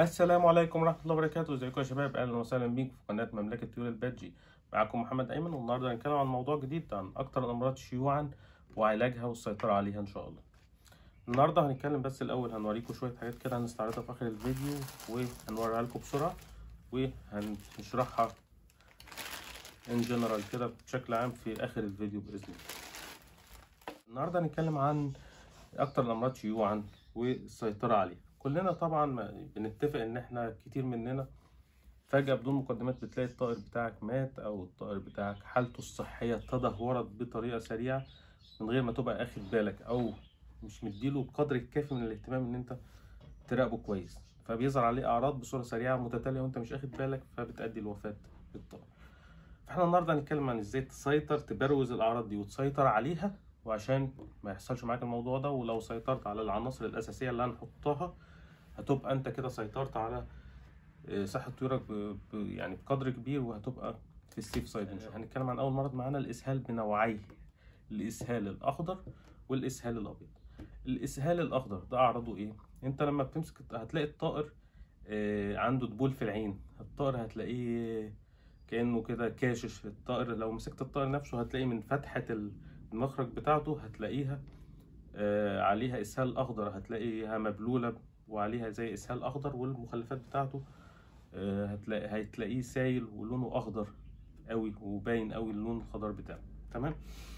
السلام عليكم ورحمة الله وبركاته ازيكم يا شباب اهلا وسهلا بيكم في قناة مملكة طيور البادجي معاكم محمد ايمن والنهارده هنتكلم عن موضوع جديد عن اكتر الامراض شيوعا وعلاجها والسيطرة عليها ان شاء الله النهارده هنتكلم بس الاول هنوريكم شوية حاجات كده هنستعرضها في اخر الفيديو وهنوريها لكم بسرعة وهنشرحها ان جنرال كده بشكل عام في اخر الفيديو باذن الله النهارده هنتكلم عن اكتر الامراض شيوعا والسيطرة عليها كلنا طبعا بنتفق ان احنا كتير مننا فجأة بدون مقدمات بتلاقي الطائر بتاعك مات او الطائر بتاعك حالته الصحية تدهورت بطريقة سريعة من غير ما تبقى اخد بالك او مش مديله القدر الكافي من الاهتمام ان انت تراقبه كويس فبيظهر عليه اعراض بصورة سريعة متتالية وانت مش اخد بالك فبتأدي الوفاة للطائر فاحنا النهارده هنتكلم عن ازاي تسيطر تبروز الاعراض دي وتسيطر عليها وعشان ما يحصلش معاك الموضوع ده ولو سيطرت على العناصر الاساسيه اللي هنحطها هتبقى انت كده سيطرت على صحه طيورك يعني بقدر كبير وهتبقى في السيف سايد ان شاء الله هنتكلم عن اول مرض معانا الاسهال بنوعيه الاسهال الاخضر والاسهال الابيض الاسهال الاخضر ده اعراضه ايه انت لما بتمسك هتلاقي الطائر عنده دبول في العين الطائر هتلاقيه كانه كده كاشش الطائر لو مسكت الطائر نفسه هتلاقي من فتحه المخرج بتاعته هتلاقيها آه عليها اسهال اخضر هتلاقيها مبلوله وعليها زي اسهال اخضر والمخلفات بتاعته آه هتلاقي هتلاقيه سايل ولونه اخضر قوي وباين قوي اللون الخضر بتاعه تمام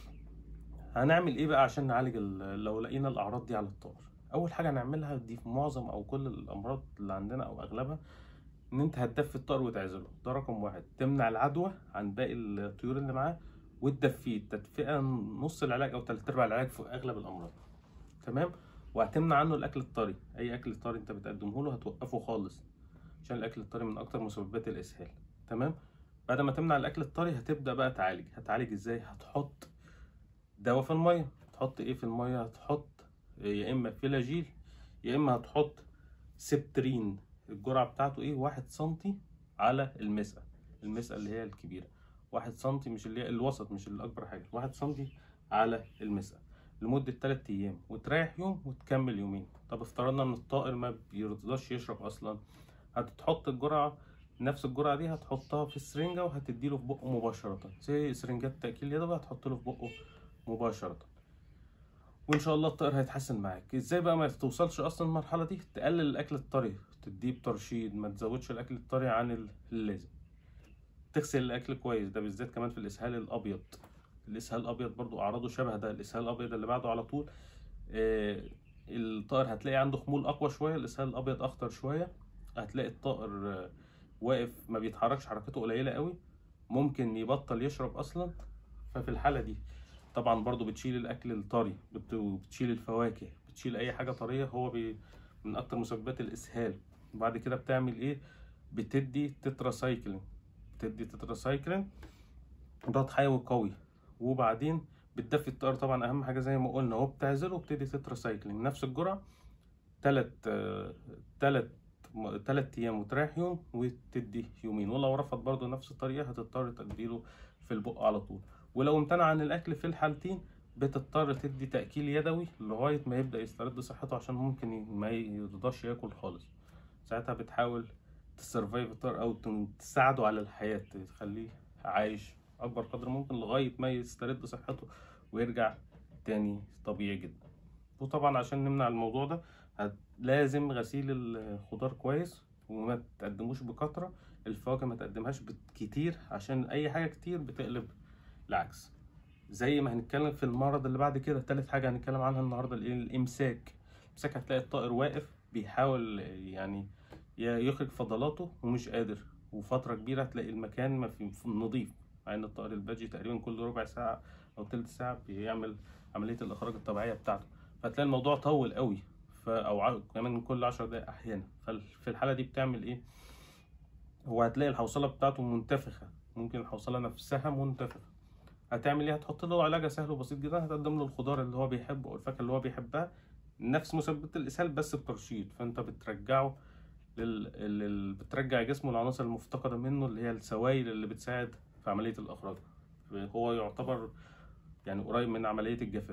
هنعمل ايه بقى عشان نعالج لو لقينا الاعراض دي على الطائر اول حاجه هنعملها دي في معظم او كل الامراض اللي عندنا او اغلبها ان انت هتدفي الطائر وتعزله ده رقم واحد تمنع العدوى عن باقي الطيور اللي معاه وتدفيه التدفئه نص العلاج او تلات ارباع العلاج في اغلب الامراض تمام وهتمنع عنه الاكل الطري اي اكل طري انت بتقدمه له هتوقفه خالص عشان الاكل الطري من اكتر مسببات الاسهال تمام بعد ما تمنع الاكل الطري هتبدا بقى تعالج هتعالج ازاي هتحط دواء في الميه هتحط ايه في الميه هتحط يا اما فيلاجيل يا اما هتحط سبترين الجرعه بتاعته ايه واحد سنتي على المسقه المسقه اللي هي الكبيره واحد سنتي مش اللي هي الوسط مش الأكبر حاجة واحد سنتي على المسقة لمدة تلات أيام وتريح يوم وتكمل يومين طب افترضنا إن الطائر ما بيرضاش يشرب أصلا هتحط الجرعة نفس الجرعة دي هتحطها في السرنجة وهتديله في بقه مباشرة زي سرنجات تأكيل يدوي هتحط له في بقه مباشرة وإن شاء الله الطائر هيتحسن معاك إزاي بقى ما توصلش أصلا المرحلة دي تقلل الأكل الطري تديه بترشيد ما تزودش الأكل الطري عن اللازم تغسل الاكل كويس ده بالذات كمان في الاسهال الابيض الاسهال الابيض برضو اعراضه شبه ده الاسهال الابيض اللي بعده على طول آه الطائر هتلاقي عنده خمول اقوى شويه الاسهال الابيض اخطر شويه هتلاقي الطائر آه واقف ما بيتحركش حركته قليله قوي ممكن يبطل يشرب اصلا ففي الحاله دي طبعا برضو بتشيل الاكل الطري بتشيل الفواكه بتشيل اي حاجه طريه هو بي من اكتر مسببات الاسهال وبعد كده بتعمل ايه بتدي تتراسايكلين بتدي تتراسايكلين مضاد حيوي قوي وبعدين بتدفي الطائر طبعا اهم حاجه زي ما قلنا هو بتعزله وبتدي تتراسايكلين نفس الجرعه تلات آه تلات تلات ايام وتريح يوم وتدي يومين ولو رفض برضه نفس الطريقه هتضطر تديله في البق على طول ولو امتنع عن الاكل في الحالتين بتضطر تدي تاكيل يدوي لغايه ما يبدا يسترد صحته عشان ممكن ما يرضاش ياكل خالص ساعتها بتحاول تسرفايف الطائر او تساعده على الحياه تخليه عايش اكبر قدر ممكن لغايه ما يسترد صحته ويرجع تاني طبيعي جدا وطبعا عشان نمنع الموضوع ده لازم غسيل الخضار كويس وما تقدموش بكتره الفواكه ما تقدمهاش كتير عشان اي حاجه كتير بتقلب العكس زي ما هنتكلم في المرض اللي بعد كده تالت حاجه هنتكلم عنها النهارده الامساك الامساك هتلاقي الطائر واقف بيحاول يعني يخرج فضلاته ومش قادر وفترة كبيرة هتلاقي المكان ما في نظيف مع ان الطائر الباجي تقريبا كل ربع ساعة او تلت ساعة بيعمل عملية الاخراج الطبيعية بتاعته فهتلاقي الموضوع طول قوي ف او كمان كل عشر دقايق احيانا ففي الحالة دي بتعمل ايه هو هتلاقي الحوصلة بتاعته منتفخة ممكن الحوصلة نفسها منتفخة هتعمل ايه هتحط له علاج سهل وبسيط جدا هتقدم له الخضار اللي هو بيحبه او الفاكهة اللي هو بيحبها نفس مسببات الاسهال بس بترشيد فانت بترجعه لل... لل... بترجع جسمه العناصر المفتقدة منه اللي هي السوائل اللي بتساعد في عملية الإخراج هو يعتبر يعني قريب من عملية الجفاف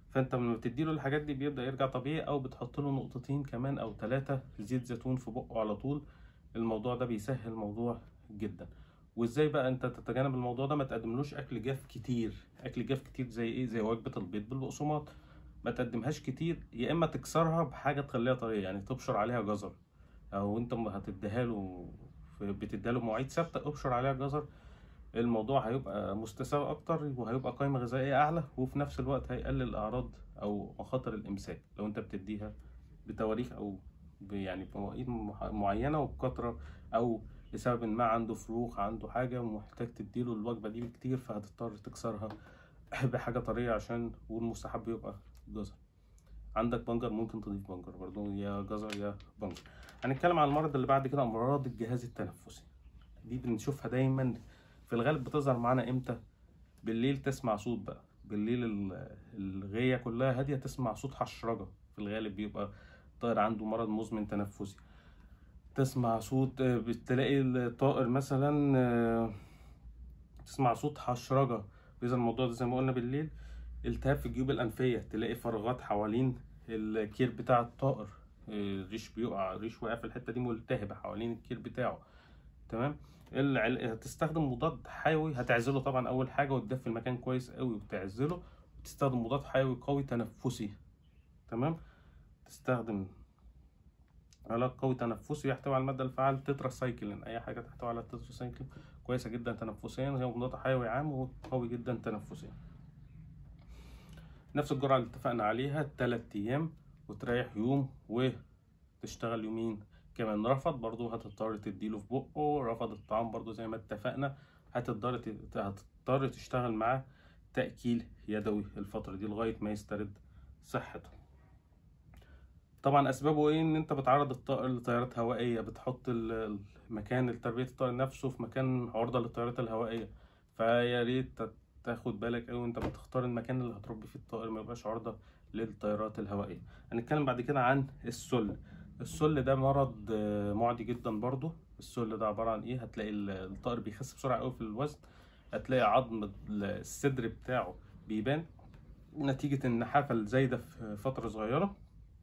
فانت لما بتديله الحاجات دي بيبدا يرجع طبيعي او بتحط له نقطتين كمان او ثلاثه زيت زيتون في بقه على طول الموضوع ده بيسهل الموضوع جدا وازاي بقى انت تتجنب الموضوع ده ما تقدملوش اكل جاف كتير اكل جاف كتير زي ايه زي وجبه البيض بالبقسماط ما تقدمهاش كتير يا اما تكسرها بحاجه تخليها طريه يعني تبشر عليها جزر او انت هتديها له بتديها له مواعيد ثابته ابشر عليها جزر الموضوع هيبقى مستساغ اكتر وهيبقى قيمه غذائيه اعلى وفي نفس الوقت هيقلل الاعراض او مخاطر الامساك لو انت بتديها بتواريخ او ب- يعني بمواعيد مح- معينه وبكثره او لسبب ما عنده فروخ عنده حاجه ومحتاج تديله الوجبه دي كتير فهتضطر تكسرها بحاجه طريه عشان والمستحب يبقى جزر عندك بنجر ممكن تضيف بنجر برضو يا جزر يا بنجر هنتكلم عن المرض اللي بعد كده امراض الجهاز التنفسي دي بنشوفها دايما في الغالب بتظهر معانا امتى بالليل تسمع صوت بقى بالليل ال- الغية كلها هادية تسمع صوت حشرجة في الغالب بيبقى طائر عنده مرض مزمن تنفسي تسمع صوت آه، بتلاقي الطائر مثلا آه، تسمع صوت حشرجة إذا الموضوع ده زي ما قلنا بالليل التهاب في الجيوب الأنفية تلاقي فراغات حوالين الكير بتاع الطائر آه، الريش بيقع الريش واقع في الحتة دي ملتهبة حوالين الكير بتاعه تمام العل... هتستخدم مضاد حيوي هتعزله طبعا اول حاجه وتدفي المكان كويس قوي وتعزله وتستخدم مضاد حيوي قوي تنفسي تمام تستخدم علاج قوي تنفسي يحتوي على الماده الفعاله تتراسايكلين اي حاجه تحتوي على التتراسايكلين كويسه جدا تنفسيا هي مضاد حيوي عام وقوي جدا تنفسيا نفس الجرعه اللي اتفقنا عليها تلات ايام وتريح يوم وتشتغل يومين كمان رفض برضو هتضطر تديله في بقه رفض الطعام برضو زي ما اتفقنا هتضطر ت- هتضطر تشتغل معاه تأكيل يدوي الفترة دي لغاية ما يسترد صحته طبعا أسبابه إيه إن أنت بتعرض الطائر لتيارات هوائية بتحط ال- المكان لتربية الطائر نفسه في مكان عرضة للتيارات الهوائية فيا ريت ت- تاخد بالك أوي وأنت بتختار المكان اللي هتربي فيه الطائر ما يبقاش عرضة للتيارات الهوائية هنتكلم بعد كده عن السل السل ده مرض آه، معدي جدا برضو السل ده عبارة عن ايه هتلاقي ال- الطائر بيخس بسرعة قوي في الوزن هتلاقي عظم ال- الصدر بتاعه بيبان نتيجة النحافة الزايدة في فترة صغيرة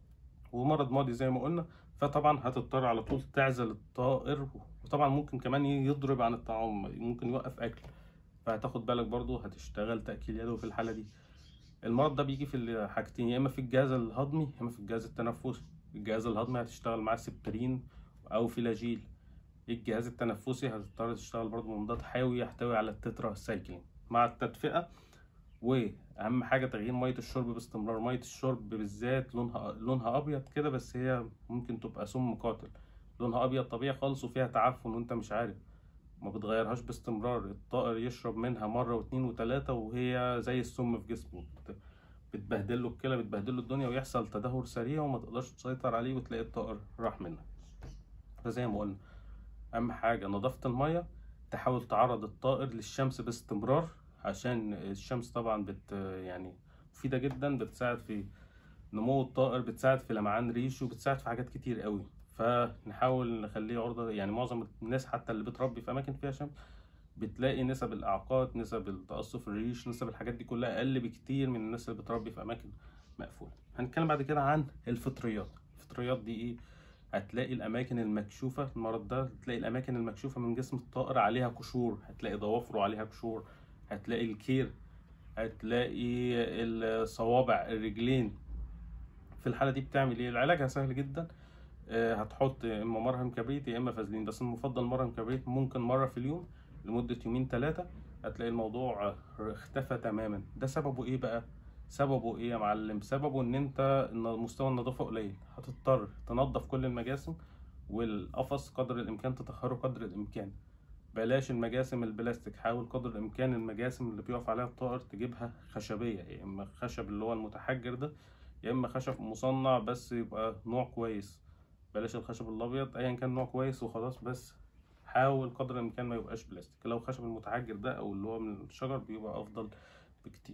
ومرض معدي زي ما قلنا فطبعا هتضطر على طول تعزل الطائر وطبعا ممكن كمان يضرب عن الطعام ممكن يوقف اكل فهتاخد بالك برضو هتشتغل تأكيل يدوي في الحالة دي المرض ده بيجي في الحاجتين يا اما في الجهاز الهضمي يا اما في الجهاز التنفسي الجهاز الهضمي هتشتغل معاه سبترين او فلاجيل الجهاز التنفسي هتضطر تشتغل برضه بمضاد حيوي يحتوي على التترا سايكلين مع التدفئة واهم حاجة تغيير مية الشرب باستمرار مية الشرب بالذات لونها لونها ابيض كده بس هي ممكن تبقى سم قاتل لونها ابيض طبيعي خالص وفيها تعفن وانت مش عارف ما بتغيرهاش باستمرار الطائر يشرب منها مرة واتنين وتلاتة وهي زي السم في جسمه بت- بتبهدل له الكلى بتبهدل له الدنيا ويحصل تدهور سريع وما تقدرش تسيطر عليه وتلاقي الطائر راح منك فزي ما قلنا اهم حاجة نظافة المية تحاول تعرض الطائر للشمس باستمرار عشان الشمس طبعا بت يعني مفيدة جدا بتساعد في نمو الطائر بتساعد في لمعان ريشه بتساعد في حاجات كتير قوي فنحاول نخليه عرضة يعني معظم الناس حتى اللي بتربي في أماكن فيها شمس بتلاقي نسب الإعاقات نسب التقصف الريش نسب الحاجات دي كلها أقل بكتير من الناس اللي بتربي في أماكن مقفولة هنتكلم بعد كده عن الفطريات الفطريات دي إيه هتلاقي الأماكن المكشوفة المرض ده هتلاقي الأماكن المكشوفة من جسم الطائر عليها قشور هتلاقي ضوافره عليها قشور هتلاقي الكير هتلاقي الصوابع الرجلين في الحالة دي بتعمل ايه العلاج سهل جدا آه، هتحط يا اما مرهم كبريت يا اما فازلين بس المفضل مرهم كبريت ممكن مرة في اليوم لمدة يومين ثلاثة هتلاقي الموضوع اختفى تماما ده سببه ايه بقى سببه ايه يا معلم سببه ان انت إن مستوى النظافة قليل هتضطر تنظف كل المجاسم والقفص قدر الامكان تطهره قدر الامكان بلاش المجاسم البلاستيك حاول قدر الامكان المجاسم اللي بيقف عليها الطائر تجيبها خشبيه يا اما خشب اللي هو المتحجر ده يا اما خشب مصنع بس يبقى نوع كويس بلاش الخشب الابيض ايا كان نوع كويس وخلاص بس حاول قدر الامكان ما يبقاش بلاستيك لو خشب المتحجر ده او اللي هو من الشجر بيبقى افضل بكتير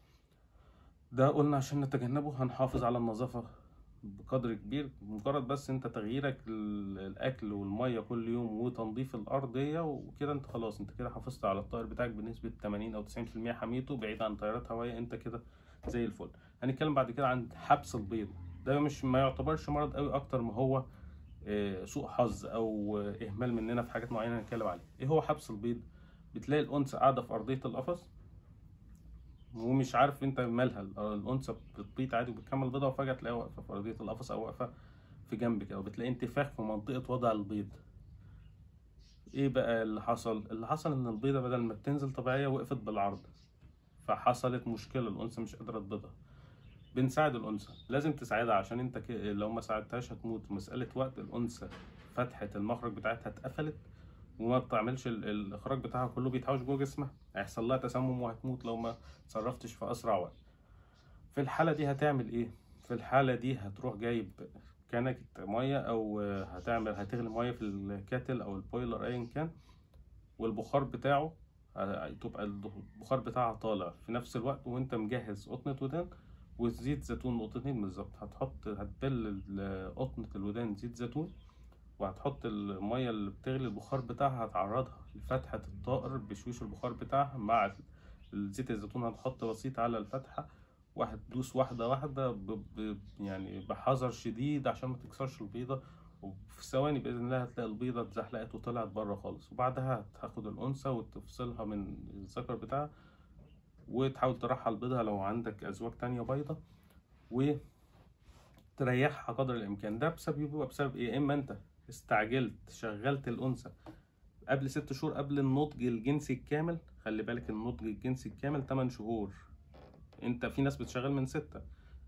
ده قلنا عشان نتجنبه هنحافظ على النظافة بقدر كبير مجرد بس انت تغييرك ال- الاكل والميه كل يوم وتنظيف الارضيه وكده انت خلاص انت كده حافظت على الطائر بتاعك بنسبه 80 او 90% حميته بعيد عن تيارات هوائيه انت كده زي الفل هنتكلم بعد كده عن حبس البيض ده مش ما يعتبرش مرض قوي اكتر ما هو آه، سوء حظ او آه، اهمال مننا في حاجات معينه هنتكلم عليها ايه هو حبس البيض بتلاقي الانثى قاعده في ارضيه القفص ومش عارف انت مالها ال- الانثى بتبيض عادي وبتكمل بيضها وفجاه تلاقيها واقفه في ارضيه القفص او واقفه في جنبك او بتلاقي انتفاخ في منطقه وضع البيض ايه بقى اللي حصل اللي حصل ان البيضه بدل ما بتنزل طبيعيه وقفت بالعرض فحصلت مشكله الانثى مش قادره تبيضها بنساعد الانثى لازم تساعدها عشان انت ك... لو ما ساعدتهاش هتموت مساله وقت الانثى فتحه المخرج بتاعتها اتقفلت وما بتعملش ال... الاخراج بتاعها كله بيتحوش جوه جسمها هيحصل لها تسمم وهتموت لو ما تصرفتش في اسرع وقت في الحاله دي هتعمل ايه في الحاله دي هتروح جايب كنكة مية أو هتعمل هتغلي مية في الكاتل أو البويلر أيا كان والبخار بتاعه ه- تبقى البخار بتاعها طالع في نفس الوقت وأنت مجهز قطنة ودان وزيت زيتون نقطتين بالظبط هتحط هتبل ال- قطنة الودان زيت زيتون وهتحط المية اللي بتغلي البخار بتاعها هتعرضها لفتحة الطائر بشويش البخار بتاعها مع زيت الزيتون هتحط بسيط على الفتحة وهتدوس واحدة واحدة ب... ب... يعني بحذر شديد عشان ما تكسرش البيضة وفي ثواني بإذن الله هتلاقي البيضة اتزحلقت وطلعت بره خالص وبعدها هتاخد الأنثى وتفصلها من الذكر بتاعها وتحاول ترحل بيضها لو عندك أزواج تانية بيضة وتريحها قدر الإمكان ده بسبب بيبقى بسبب إيه؟ إما أنت استعجلت شغلت الأنثى قبل ست شهور قبل النضج الجنسي الكامل خلي بالك النضج الجنسي الكامل 8 شهور انت في ناس بتشغل من ستة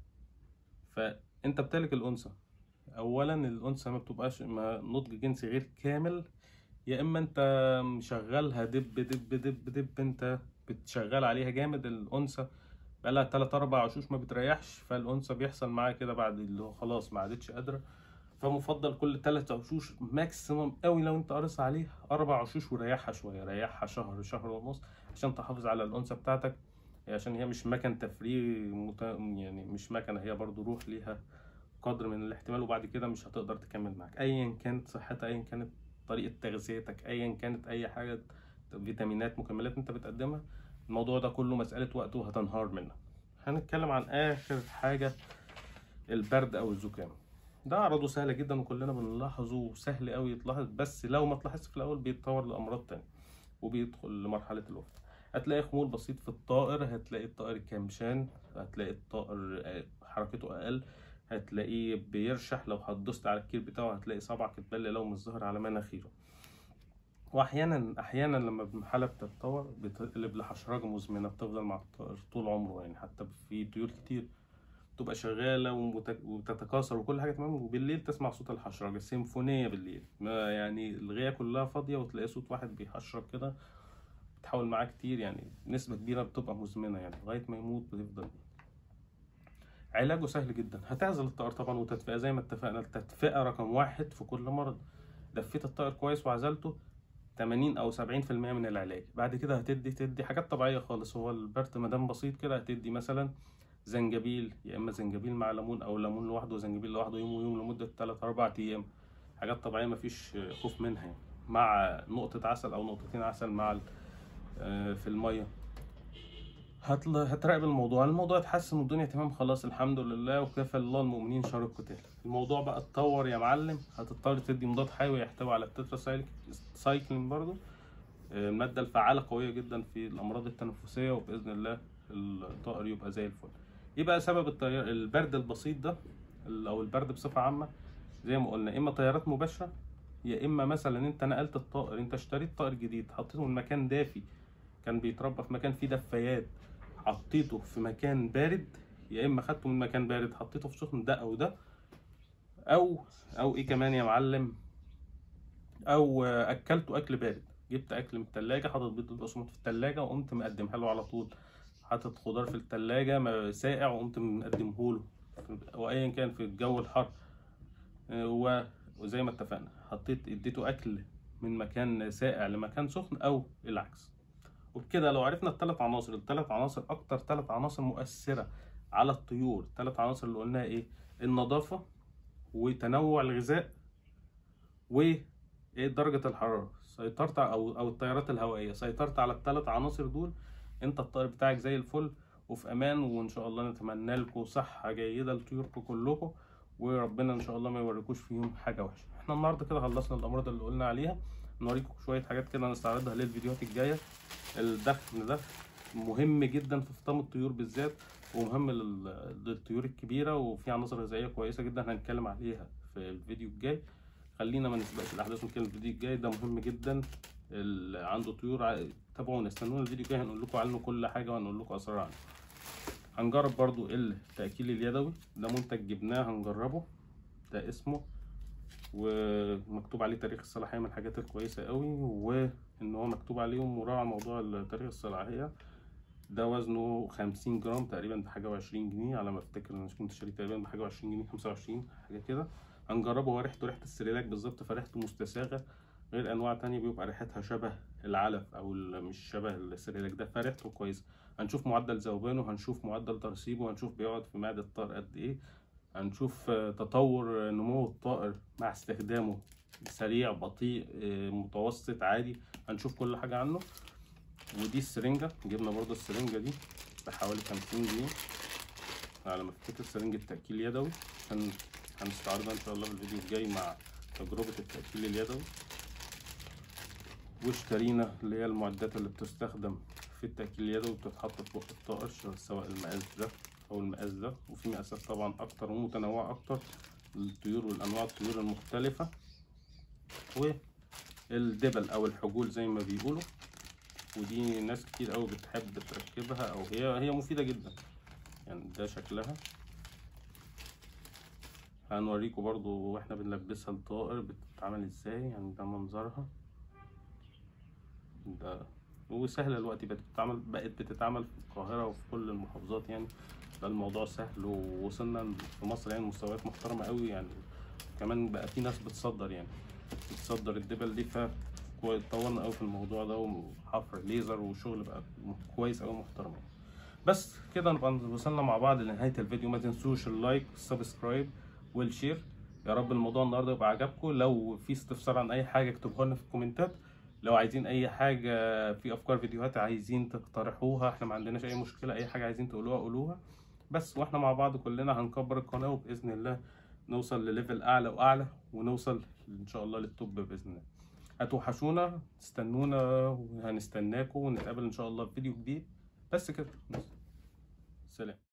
فانت بتالك الانثى اولا الانثى ما بتبقاش ما نضج جنسي غير كامل يا اما انت مشغلها دب دب دب دب انت بتشغل عليها جامد الانثى بقالها تلات اربع عشوش ما بتريحش فالانثى بيحصل معاها كده بعد اللي هو خلاص ما عادتش قادره فمفضل كل تلات عشوش ماكسيموم قوي لو انت قارص عليه اربع عشوش وريحها شويه ريحها شهر شهر ونص عشان تحافظ على الانثى بتاعتك عشان هي مش مكن تفريغ مت... يعني مش مكنه هي برضو روح ليها قدر من الاحتمال وبعد كده مش هتقدر تكمل معاك ايا كانت صحتها ايا كانت طريقه تغذيتك ايا كانت اي حاجه فيتامينات مكملات انت بتقدمها الموضوع ده كله مساله وقت وهتنهار منك هنتكلم عن اخر حاجه البرد او الزكام ده اعراضه سهله جدا وكلنا بنلاحظه سهل قوي يتلاحظ بس لو ما تلاحظش في الاول بيتطور لامراض تانية وبيدخل لمرحله الوفاه هتلاقي خمول بسيط في الطائر هتلاقي الطائر كمشان هتلاقي الطائر آه، حركته اقل هتلاقيه بيرشح لو هتدوست على الكير بتاعه هتلاقي صبعك اتبل لو مش ظاهر على مناخيره واحيانا احيانا لما الحاله بتتطور بتقلب لحشرجه مزمنه بتفضل مع الطائر طول عمره يعني حتى في طيور كتير تبقى شغاله ومت- وتتكاثر وكل حاجه تمام وبالليل تسمع صوت الحشرجه سيمفونيه بالليل ما يعني الغيه كلها فاضيه وتلاقي صوت واحد بيحشرج كده بتحاول معاه كتير يعني نسبة كبيرة بتبقى مزمنة يعني لغاية ما يموت بتفضل علاجه سهل جدا هتعزل الطائر طبعا وتدفئة زي ما اتفقنا التدفئة رقم واحد في كل مرض دفيت الطائر كويس وعزلته 80 او 70% من العلاج بعد كده هتدي تدي حاجات طبيعية خالص هو البرد مادام بسيط كده هتدي مثلا زنجبيل يا اما زنجبيل مع ليمون او ليمون لوحده وزنجبيل لوحده يوم ويوم لمدة 3 4 ايام حاجات طبيعية مفيش خوف منها يعني. مع نقطة عسل او نقطتين عسل مع ال- آه، في الميه هتل... هتراقب الموضوع الموضوع اتحسن والدنيا تمام خلاص الحمد لله وكفى الله المؤمنين شر القتال الموضوع بقى اتطور يا معلم هتضطر تدي مضاد حيوي يحتوي على التترا سايكلين برضو آه، المادة الفعالة قوية جدا في الأمراض التنفسية وبإذن الله الطائر يبقى زي الفل ايه بقى سبب الطيار البرد البسيط ده ال- او البرد بصفة عامة زي ما قلنا اما طيارات مباشرة يا اما مثلا انت نقلت الطائر انت اشتريت طائر جديد حطيته من مكان دافي كان بيتربى في مكان فيه دفايات حطيته في مكان بارد يا اما خدته من مكان بارد حطيته في سخن ده او ده او او ايه كمان يا معلم او آه، اكلته اكل بارد جبت اكل من التلاجة حاطط بيض البقسماط في التلاجة وقمت مقدمها له على طول حاطط خضار في التلاجة ما- ساقع وقمت مقدمه له وايا كان في الجو الحر آه، و- وزي ما اتفقنا حطيت اديته اكل من مكان ساقع لمكان سخن او العكس وبكده لو عرفنا الثلاث عناصر الثلاث عناصر اكتر ثلاث عناصر مؤثره على الطيور الثلاث عناصر اللي قلناها ايه النظافه وتنوع الغذاء و ايه درجه الحراره سيطرت ع- او او التيارات الهوائيه سيطرت على الثلاث عناصر دول انت الطائر بتاعك زي الفل وفي امان وان شاء الله نتمنى لكم صحه جيده لطيوركم كلكم وربنا ان شاء الله ما يوريكوش فيهم حاجه وحشه احنا النهارده كده خلصنا الامراض اللي قلنا عليها نوريكم شويه حاجات كده نستعرضها للفيديوهات الجايه الدفن ده مهم جدا في فطام الطيور بالذات ومهم لل- للطيور الكبيره وفي عناصر غذائيه كويسه جدا هنتكلم عليها في الفيديو الجاي خلينا ما نسبقش الاحداث ونتكلم في الفيديو الجاي ده مهم جدا اللي عنده طيور ع- تابعونا استنونا الفيديو الجاي هنقول لكم عنه كل حاجه وهنقول لكم اسرار عنه هنجرب برضو التأكيل اليدوي ده منتج جبناه هنجربه ده اسمه ومكتوب عليه تاريخ الصلاحية من الحاجات الكويسة قوي وإن هو مكتوب عليه مراعى موضوع تاريخ الصلاحية ده وزنه خمسين جرام تقريبا بحاجة وعشرين جنيه على ما افتكر انا كنت شاريه تقريبا بحاجة وعشرين جنيه خمسة وعشرين حاجة كده هنجربه هو ريحته ريحة السريلاك بالظبط فريحته مستساغة غير أنواع تانية بيبقى ريحتها شبه العلف أو ال- مش شبه السريلاك ده فريحته كويسة هنشوف معدل ذوبانه هنشوف معدل ترسيبه هنشوف بيقعد في معدة الطائر قد ايه هنشوف آه، تطور نمو الطائر مع استخدامه سريع بطيء آه، متوسط عادي هنشوف كل حاجة عنه ودي السرنجة جبنا برضو السرنجة دي بحوالي خمسين جنيه على ما افتكر سرنجة تأكيل يدوي عشان هنستعرضها ان شاء الله في الفيديو الجاي مع تجربة التأكيل اليدوي واشترينا اللي هي المعدات اللي بتستخدم في التأكيل اليدوي بتتحط في بق الطائر سواء المقاس ده أو المقاس ده وفي مقاسات طبعا أكتر ومتنوعة أكتر للطيور والأنواع الطيور المختلفة والدبل أو الحجول زي ما بيقولوا ودي ناس كتير أوي بتحب تركبها أو هي هي مفيدة جدا يعني ده شكلها هنوريكم برضو واحنا بنلبسها الطائر بتتعمل ازاي يعني ده منظرها ده وسهلة الوقت بقت بتتعمل بقت بتتعمل في القاهرة وفي كل المحافظات يعني ده الموضوع سهل ووصلنا في مصر يعني مستويات محترمة قوي يعني كمان بقى في ناس بتصدر يعني بتصدر الدبل دي ف اتطورنا قوي في الموضوع ده وحفر ليزر وشغل بقى كويس قوي محترم يعني. بس كده نبقى وصلنا مع بعض لنهاية الفيديو ما تنسوش اللايك والسبسكرايب والشير يا رب الموضوع النهارده يبقى عجبكم لو في استفسار عن اي حاجه اكتبوها لنا في الكومنتات لو عايزين اي حاجه في افكار فيديوهات عايزين تقترحوها احنا ما عندناش اي مشكله اي حاجه عايزين تقولوها قولوها بس واحنا مع بعض كلنا هنكبر القناه وباذن الله نوصل لليفل اعلى واعلى ونوصل ان شاء الله للتوب باذن الله هتوحشونا استنونا وهنستناكم ونتقابل ان شاء الله في فيديو جديد بس كده سلام